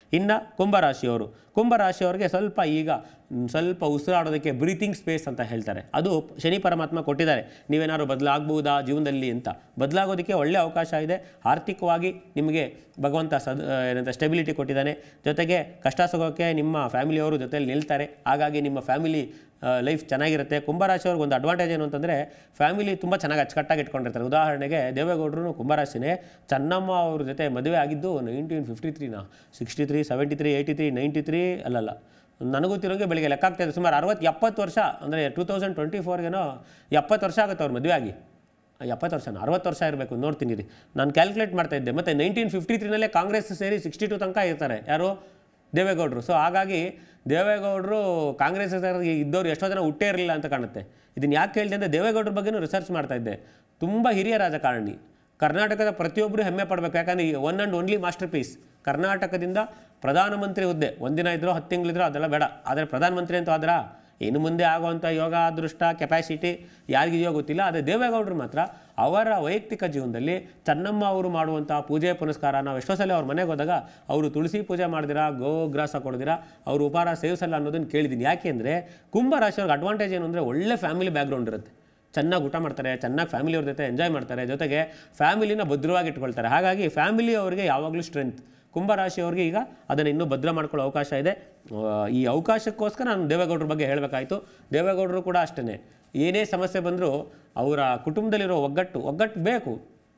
ಇನ್ನು ಕುಂಭರಾಶಿಯವರು ಕುಂಭರಾಶಿಯವರಿಗೆ ಸ್ವಲ್ಪ ಈಗ ಮ್, ಸ್ವಲ್ಪ ಉಸಿರಾಡೋದಕ್ಕೆ ಬ್ರೀತಿಂಗ್ ಸ್ಪೇಸ್ ಅಂತ ಹೇಳ್ತಾರೆ ಅದು ಶನಿ ಪರಮಾತ್ಮ ಕೊಟ್ಟಿದ್ದಾರೆ ನೀವೇನಾದ್ರು ಬದಲಾಗ್ಬೋದಾ ಜೀವನದಲ್ಲಿ ಅಂತ ಬದಲಾಗೋದಕ್ಕೆ ಒಳ್ಳೆಯ ಅವಕಾಶ ಇದೆ ಆರ್ಥಿಕವಾಗಿ ನಿಮಗೆ ಭಗವಂತ ಸದ್ ಏನಂತ ಸ್ಟೆಬಿಲಿಟಿ ಕೊಟ್ಟಿದ್ದಾನೆ ಜೊತೆಗೆ ಕಷ್ಟ ಸುಖಕ್ಕೆ ನಿಮ್ಮ ಫ್ಯಾಮಿಲಿಯವರು ಜೊತೆಲಿ ನಿಲ್ತಾರೆ ಹಾಗಾಗಿ ನಿಮ್ಮ ಫ್ಯಾಮಿಲಿ ಲೈಫ್ ಚೆನ್ನಾಗಿರುತ್ತೆ ಕುಂಭರಾಶಿಯವ್ರಿಗೆ ಒಂದು ಅಡ್ವಾಂಟೇಜ್ ಏನು ಅಂತಂದರೆ ಫ್ಯಾಮಿಲಿ ತುಂಬ ಚೆನ್ನಾಗಿ ಅಚ್ಚುಕಟ್ಟಾಗಿ ಇಟ್ಕೊಂಡಿರ್ತಾರೆ ಉದಾಹರಣೆಗೆ ದೇವೇಗೌಡರು ಕುಂಭರಾಶಿನೇ ಚೆನ್ನಮ್ಮ ಅವ್ರ ಜೊತೆ ಮದುವೆ ಆಗಿದ್ದು ನೈನ್ಟೀನ್ ಫಿಫ್ಟಿ ತ್ರೀನಾ sixty three seventy three eighty three ninety three ಅಲ್ಲಲ್ಲ ನನಗೂ ತಿರೋಗೆ ಬೆಳಿಗ್ಗೆ ಲೆಕ್ಕ ಆಗ್ತಾಯಿದೆ ಸುಮಾರು ಅರವತ್ತು ಎಪ್ಪತ್ತು ವರ್ಷ ಅಂದರೆ ಟೂ ತೌಸಂಡ್ ಟ್ವೆಂಟಿ ಫೋರ್ಗೇನೋ ಎಪ್ಪತ್ತು ವರ್ಷ ಆಗುತ್ತೆ ಅವ್ರ ಮದುವೆ ಆಗಿ ಎಪ್ಪತ್ತು ವರ್ಷನ ಅರವತ್ತು ವರ್ಷ ಇರಬೇಕು ನೋಡ್ತೀನಿ ರೀ ನಾನು ಕ್ಯಾಲ್ಕುಲೇಟ್ ಮಾಡ್ತಾ ಇದ್ದೆ ಮತ್ತು ನೈನ್ಟೀನ್ ಫಿಫ್ಟಿ ತ್ರೀನಲ್ಲೇ ಕಾಂಗ್ರೆಸ್ ಸೇರಿ ಸಿಕ್ಸ್ಟಿ ಟು ತನಕ ಇರ್ತಾರೆ ಯಾರು ದೇವೇಗೌಡರು ಸೊ ಹಾಗಾಗಿ ದೇವೇಗೌಡರು ಕಾಂಗ್ರೆಸ್ ಇದ್ದವ್ರು ಎಷ್ಟೋ ಜನ ಹುಟ್ಟೇ ಇರಲಿಲ್ಲ ಅಂತ ಕಾಣುತ್ತೆ ಇದನ್ನು ಯಾಕೆ ಹೇಳಿದೆ ಅಂದರೆ ದೇವೇಗೌಡರ ಬಗ್ಗೆನೂ ರಿಸರ್ಚ್ ಮಾಡ್ತಾ ಇದ್ದೆ ತುಂಬ ಹಿರಿಯ ರಾಜಕಾರಣಿ ಕರ್ನಾಟಕದ ಪ್ರತಿಯೊಬ್ಬರು ಹೆಮ್ಮೆ ಪಡಬೇಕು ಯಾಕಂದರೆ ಈ one and only masterpiece ಕರ್ನಾಟಕದಿಂದ ಪ್ರಧಾನಮಂತ್ರಿ ಹುದ್ದೆ ಒಂದಿನ ಇದ್ರೋ ಹತ್ತು ತಿಂಗಳಿದ್ರೋ ಅದೆಲ್ಲ ಬೇಡ ಆದರೆ ಪ್ರಧಾನಮಂತ್ರಿ ಅಂತೂ ಆದ್ರ ಇನ್ನು ಮುಂದೆ ಆಗುವಂಥ ಯೋಗ ಅದೃಷ್ಟ ಕೆಪಾಸಿಟಿ ಯಾರಿಗಿದೆಯೋ ಗೊತ್ತಿಲ್ಲ ಆದರೆ ದೇವೇಗೌಡರು ಮಾತ್ರ ಅವರ ವೈಯಕ್ತಿಕ ಜೀವನದಲ್ಲಿ ಚೆನ್ನಮ್ಮ ಅವರು ಮಾಡುವಂಥ ಪೂಜೆ ಪುನಸ್ಕಾರ ನಾವು ಎಷ್ಟೋ ಸಲ ಅವ್ರ ಮನೆಗೆ ಹೋದಾಗ ಅವರು ತುಳಸಿ ಪೂಜೆ ಮಾಡಿದಿರಾ ಗೋಗ್ರಾಸ ಕೊಡಿದಿರಾ ಅವರು ಉಪಹಾರ ಸೇವಿಸಲ್ಲ ಅನ್ನೋದನ್ನು ಕೇಳಿದ್ದೀನಿ ಯಾಕೆ ಅಂದರೆ ಕುಂಭರಾಶಿಯವ್ರಿಗೆ ಅಡ್ವಾಂಟೇಜ್ ಏನು ಅಂದರೆ ಒಳ್ಳೆ ಫ್ಯಾಮಿಲಿ ಬ್ಯಾಕ್ಗ್ರೌಂಡ್ ಇರುತ್ತೆ ಚೆನ್ನಾಗಿ ಊಟ ಮಾಡ್ತಾರೆ ಚೆನ್ನಾಗಿ ಫ್ಯಾಮಿಲಿಯವ್ರ ಜೊತೆ ಎಂಜಾಯ್ ಮಾಡ್ತಾರೆ ಜೊತೆಗೆ ಫ್ಯಾಮಿಲಿನ ಭದ್ರವಾಗಿ ಇಟ್ಕೊಳ್ತಾರೆ ಹಾಗಾಗಿ ಫ್ಯಾಮಿಲಿ ಅವರಿಗೆ ಯಾವಾಗಲೂ ಸ್ಟ್ರೆಂತ್ ಕುಂಭರಾಶಿಯವ್ರಿಗೆ ಈಗ ಅದನ್ನು ಇನ್ನೂ ಭದ್ರ ಮಾಡ್ಕೊಳ್ಳೋ ಅವಕಾಶ ಇದೆ ಆ, ಈ ಅವಕಾಶಕ್ಕೋಸ್ಕರ ನಾನು ದೇವೇಗೌಡರ ಬಗ್ಗೆ ಹೇಳಬೇಕಾಯಿತು ದೇವೇಗೌಡರು ಕೂಡ ಅಷ್ಟೇ ಏನೇ ಸಮಸ್ಯೆ ಬಂದರೂ ಅವರ ಕುಟುಂಬದಲ್ಲಿರೋ ಒಗ್ಗಟ್ಟು ಒಗ್ಗಟ್ಟು ಬೇಕು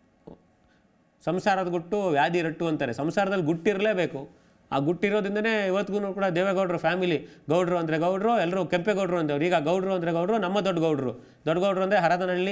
ಸಂಸಾರದ ಗುಟ್ಟು ವ್ಯಾಧಿ ರಟ್ಟು ಅಂತಾರೆ ಸಂಸಾರದಲ್ಲಿ ಗುಟ್ಟಿರಲೇಬೇಕು ಆ ಗುಟ್ಟಿರೋದ್ರಿಂದನೇ ಇವತ್ತಿಗೂ ಕೂಡ ದೇವೇಗೌಡರು ಫ್ಯಾಮಿಲಿ ಗೌಡ್ರು ಅಂದರೆ ಗೌಡ್ರು ಎಲ್ಲರೂ ಕೆಂಪೇಗೌಡರು ಅಂದವ್ರು ಈಗ ಗೌಡ್ರು ಅಂದರೆ ಗೌಡ್ರು ನಮ್ಮ ದೊಡ್ಡ ಗೌಡ್ರು ದೊಡ್ಡ ಗೌಡ್ರು ಅಂದರೆ ಹರದನಹಳ್ಳಿ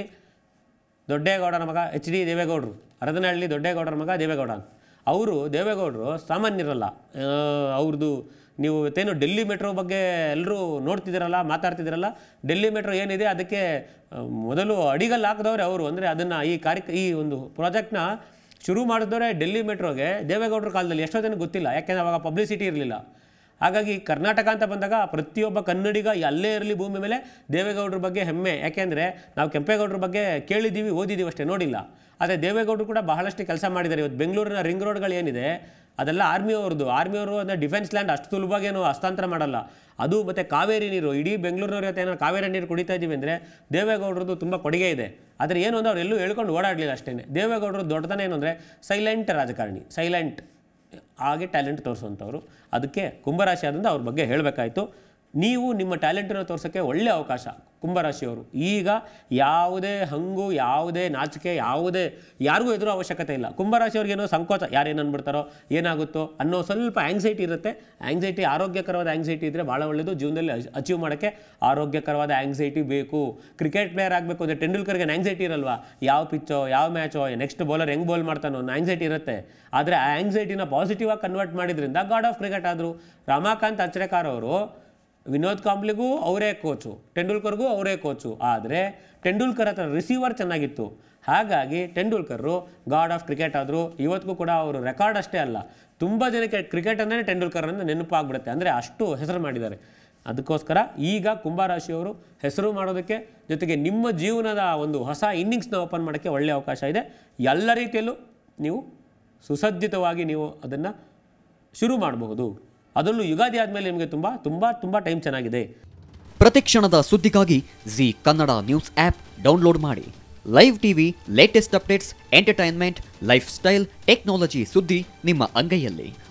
ದೊಡ್ಡೇಗೌಡನ ಮಗ ಎಚ್ ಡಿ ದೇವೇಗೌಡರು ಹರದನಹಳ್ಳಿ ದೊಡ್ಡೇಗೌಡರ ಮಗ ದೇವೇಗೌಡ ಅಂತ ಅವರು ದೇವೇಗೌಡರು ಸಾಮಾನ್ಯರಲ್ಲ ಆ, ಅವ್ರದ್ದು ನೀವು ಇವತ್ತೇನು ಡೆಲ್ಲಿ ಮೆಟ್ರೋ ಬಗ್ಗೆ ಎಲ್ಲರೂ ನೋಡ್ತಿದ್ದೀರಲ್ಲ ಮಾತಾಡ್ತಿದ್ದೀರಲ್ಲ ಡೆಲ್ಲಿ ಮೆಟ್ರೋ ಏನಿದೆ ಅದಕ್ಕೆ ಆ, ಮೊದಲು ಅಡಿಗಲ್ಲಿ ಹಾಕಿದವ್ರೆ ಅವರು ಅಂದರೆ ಅದನ್ನು ಈ ಕಾರ್ಯ ಈ ಒಂದು ಪ್ರಾಜೆಕ್ಟ್ನ ಶುರು ಮಾಡಿದವರೇ ಡೆಲ್ಲಿ ಮೆಟ್ರೋಗೆ ದೇವೇಗೌಡರ ಕಾಲದಲ್ಲಿ ಎಷ್ಟೋ ಜನಕ್ಕೆ ಗೊತ್ತಿಲ್ಲ ಯಾಕೆಂದರೆ ಅವಾಗ ಪಬ್ಲಿಸಿಟಿ ಇರಲಿಲ್ಲ ಹಾಗಾಗಿ ಕರ್ನಾಟಕ ಅಂತ ಬಂದಾಗ ಪ್ರತಿಯೊಬ್ಬ ಕನ್ನಡಿಗ ಅಲ್ಲೇ ಇರಲಿ ಭೂಮಿ ಮೇಲೆ ದೇವೇಗೌಡರ ಬಗ್ಗೆ ಹೆಮ್ಮೆ ಯಾಕೆಂದರೆ ನಾವು ಕೆಂಪೇಗೌಡರ ಬಗ್ಗೆ ಕೇಳಿದ್ದೀವಿ ಓದಿದ್ದೀವಿ ಅಷ್ಟೇ ನೋಡಿಲ್ಲ ಆದರೆ ದೇವೇಗೌಡರು ಕೂಡ ಬಹಳಷ್ಟು ಕೆಲಸ ಮಾಡಿದ್ದಾರೆ ಇವತ್ತು ಬೆಂಗಳೂರಿನ ರಿಂಗ್ ರೋಡ್ಗಳು ಏನಿದೆ ಅದೆಲ್ಲ ಆರ್ಮಿಯವ್ರದ್ದು ಆರ್ಮಿಯವರು ಅಂದರೆ ಡಿಫೆನ್ಸ್ ಲ್ಯಾಂಡ್ ಅಷ್ಟು ಸುಲಭವಾಗಿ ಹಸ್ತಾಂತರ ಮಾಡಲ್ಲ ಅದು ಮತ್ತು ಕಾವೇರಿ ನೀರು ಇಡೀ ಬೆಂಗಳೂರಿನವ್ರ ಇವತ್ತು ಏನಾದ್ರು ಕಾವೇರಿ ನೀರು ಕುಡಿತಾ ಇದ್ದೀವಿ ಅಂದರೆ ದೇವೇಗೌಡರದ್ದು ತುಂಬ ಕೊಡುಗೆ ಇದೆ ಆದರೆ ಏನು ಅಂದ್ರೆ ಅವ್ರು ಎಲ್ಲೂ ಹೇಳ್ಕೊಂಡು ಓಡಾಡಲಿಲ್ಲ ಅಷ್ಟೇ ದೇವೇಗೌಡರು ದೊಡ್ಡತನ ಏನು ಅಂದರೆ ಸೈಲೆಂಟ್ ರಾಜಕಾರಣಿ ಸೈಲೆಂಟ್ ಹಾಗೆ ಟ್ಯಾಲೆಂಟ್ ತೋರಿಸುವಂಥವ್ರು ಅದಕ್ಕೆ ಕುಂಭರಾಶಿ ಆದ್ರಿಂದ ಅವ್ರ ಬಗ್ಗೆ ಹೇಳಬೇಕಾಯಿತು ನೀವು ನಿಮ್ಮ ಟ್ಯಾಲೆಂಟನ್ನು ತೋರ್ಸೋಕ್ಕೆ ಒಳ್ಳೆಯ ಅವಕಾಶ ಕುಂಭರಾಶಿಯವರು ಈಗ ಯಾವುದೇ ಹಂಗು ಯಾವುದೇ ನಾಚಿಕೆ ಯಾವುದೇ ಯಾರಿಗೂ ಎದುರು ಅವಶ್ಯಕತೆ ಇಲ್ಲ ಕುಂಭರಾಶಿಯವ್ರಿಗೇನೋ ಸಂಕೋಚ ಯಾರೇನು ಅಂದ್ಬಿಡ್ತಾರೋ ಏನಾಗುತ್ತೋ ಅನ್ನೋ ಸ್ವಲ್ಪ ಆಂಗ್ಸೈಟಿ ಇರುತ್ತೆ ಆಂಗ್ಸೈಟಿ ಆರೋಗ್ಯಕರವಾದ ಆಂಗ್ಸೈಟಿ ಇದ್ದರೆ ಭಾಳ ಒಳ್ಳೆಯದು ಜೀವನದಲ್ಲಿ ಅಚೀವ್ ಮಾಡೋಕ್ಕೆ ಆರೋಗ್ಯಕರವಾದ ಆಂಗ್ಸೈಟಿ ಬೇಕು ಕ್ರಿಕೆಟ್ ಪ್ಲೇಯರ್ ಆಗಬೇಕು ಅಂದರೆ ಟೆಂಡೂಲ್ಕರ್ಗೆ ಆಂಗ್ಸೈಟಿ ಇರಲ್ವಾ ಯಾವ ಪಿಚ್ಚೋ ಯಾವ ಮ್ಯಾಚೋ ನೆಕ್ಸ್ಟ್ ಬೌಲರ್ ಹೆಂಗೆ ಬೌಲ್ ಮಾಡ್ತಾನೋ ಅನ್ನೋ ಆಂಗ್ಸೈಟಿ ಇರುತ್ತೆ ಆದರೆ ಆ ಆಂಗ್ಸೈಟಿನ ಪಾಸಿಟಿವ್ ಆಗಿ ಕನ್ವರ್ಟ್ ಮಾಡಿದ್ರಿಂದ ಗಾಡ್ ಆಫ್ ಕ್ರಿಕೆಟ್ ಆದರು ರಮಾಕಾಂತ್ ಅಚ್ರೇಕರ್ ಅವರು ವಿನೋದ್ ಕಾಂಬ್ಲಿಗೂ ಅವರೇ ಕೋಚು ಟೆಂಡೂಲ್ಕರ್ಗೂ ಅವರೇ ಕೋಚು ಆದರೆ ಟೆಂಡೂಲ್ಕರ್ ಹತ್ರ ರಿಸೀವರ್ ಚೆನ್ನಾಗಿತ್ತು ಹಾಗಾಗಿ ಟೆಂಡೂಲ್ಕರು ಗಾಡ್ ಆಫ್ ಕ್ರಿಕೆಟ್ ಆದರು ಇವತ್ತಿಗೂ ಕೂಡ ಅವರು ರೆಕಾರ್ಡ್ ಅಷ್ಟೇ ಅಲ್ಲ ತುಂಬ ಜನಕ್ಕೆ ಕ್ರಿಕೆಟ್ ಅಂದರೆ ಟೆಂಡೂಲ್ಕರ್ ಅಂದರೆ ನೆನಪಾಗ್ಬಿಡುತ್ತೆ ಅಂದರೆ ಅಷ್ಟು ಹೆಸರು ಮಾಡಿದ್ದಾರೆ ಅದಕ್ಕೋಸ್ಕರ ಈಗ ಕುಂಭರಾಶಿಯವರು ಹೆಸರು ಮಾಡೋದಕ್ಕೆ ಜೊತೆಗೆ ನಿಮ್ಮ ಜೀವನದ ಒಂದು ಹೊಸ ಇನ್ನಿಂಗ್ಸ್ನ ಓಪನ್ ಮಾಡೋಕ್ಕೆ ಒಳ್ಳೆಯ ಅವಕಾಶ ಇದೆ ಎಲ್ಲ ರೀತಿಯಲ್ಲೂ ನೀವು ಸುಸಜ್ಜಿತವಾಗಿ ನೀವು ಅದನ್ನು ಶುರು ಮಾಡಬಹುದು ಅದರಲ್ಲೂ ಯುಗಾದಿ ಆದಮೇಲೆ ನಿಮಗೆ ತುಂಬ ತುಂಬ ತುಂಬ ಟೈಮ್ ಚೆನ್ನಾಗಿದೆ ಪ್ರತಿಕ್ಷಣದ ಸುದ್ದಿಗಾಗಿ Zee Kannada news app download ಮಾಡಿ live TV latest updates entertainment lifestyle technology ಸುದ್ದಿ ನಿಮ್ಮ ಅಂಗೈಯಲ್ಲಿ